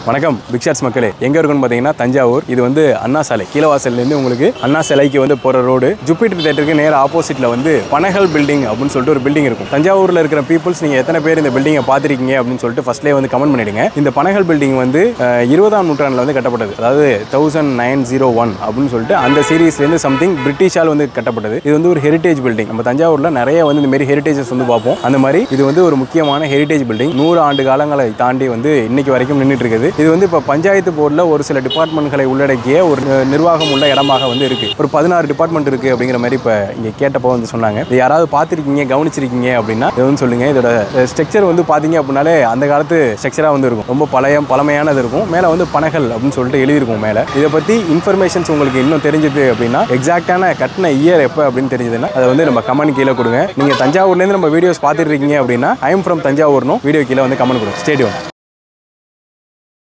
வணக்கம் big shots மக்களே எங்க இருக்குன்னு பாத்தீங்கன்னா தஞ்சாவூர் இது வந்து அண்ணா சாலை கீழவாசல்ல இருந்து உங்களுக்கு அண்ணா சிலைக்கு வந்து போற ரோடு ஜூபிட்டர் தேட்டருக்கு நேர ஆப்போசிட்ல வந்து பனகல் பில்டிங் அப்படின்னு சொல்லிட்டு ஒரு பில்டிங் இருக்கும் தஞ்சாவூர்ல இருக்கிற பீப்புள்ஸ் நீங்க எத்தனை பேர் இந்த பில்டிங்கை பார்த்திருக்கீங்க அப்படின்னு சொல்லிட்டு ஃபர்ஸ்ட்லேயே வந்து கமெண்ட் பண்ணிடுங்க இந்த பனகல் பில்டிங் வந்து அஹ், இருபதாம் நூற்றாண்டுல வந்து கட்டப்பட்டது அதாவது தௌசண்ட் நைன் ஜீரோ ஒன் அப்படின்னு சொல்லிட்டு அந்த சீரீஸ்லேருந்து சம்திங் பிரிட்டிஷால் வந்து கட்டப்பட்டது இது வந்து ஒரு ஹெரிட்டேஜ் பில்டிங் நம்ம தஞ்சாவூர்ல நிறைய வந்து இந்த மாதிரி ஹெரிட்டேஜஸ் வந்து பார்ப்போம் அந்த மாதிரி இது வந்து ஒரு முக்கியமான ஹெரிட்டேஜ் பில்டிங் நூறு ஆண்டு காலங்களை தாண்டி வந்து இன்னைக்கு வரைக்கும் நின்றுட்டு இருக்குது இது வந்து இப்போ பஞ்சாயத்து போர்டில் ஒரு சில டிபார்ட்மெண்ட்களை உள்ளடக்கிய ஒரு நி- நிர்வாகம் உள்ள இடமாக வந்து இருக்கு ஒரு பதினாறு டிபார்ட்மெண்ட் இருக்கு அப்படிங்கிற மாதிரி இப்போ இங்கே கேட்டப்போ வந்து சொன்னாங்க இது யாராவது பார்த்துருக்கீங்க கவனிச்சிருக்கீங்க அப்படின்னா இது வந்து சொல்லுங்க இதோட ஸ்ட்ரக்சர் வந்து பார்த்தீங்க அப்படின்னாலே அந்த காலத்து ஸ்ட்ரக்சராக வந்து இருக்கும் ரொம்ப பழைய பழமையானது இருக்கும் மேலே வந்து பனகல் அப்படின்னு சொல்லிட்டு எழுதியிருக்கும் மேலே இதை பற்றி இன்ஃபர்மேஷன்ஸ் உங்களுக்கு இன்னும் தெரிஞ்சது அப்படின்னா எக்ஸாக்டான கட்டின இயர் எப்போ அப்படின்னு தெரிஞ்சதுன்னா அதை வந்து நம்ம கமெண்ட் கீழே கொடுங்க நீங்கள் தஞ்சாவூர்லேருந்து நம்ம வீடியோஸ் பார்த்துட்டு இருக்கீங்க அப்படின்னா ஐம் ஃப்ரம் தஞ்சாவூர்னும் வீடியோ கீழே வந்து கமெண்ட் கொடுங்க ஸ்டேடியம்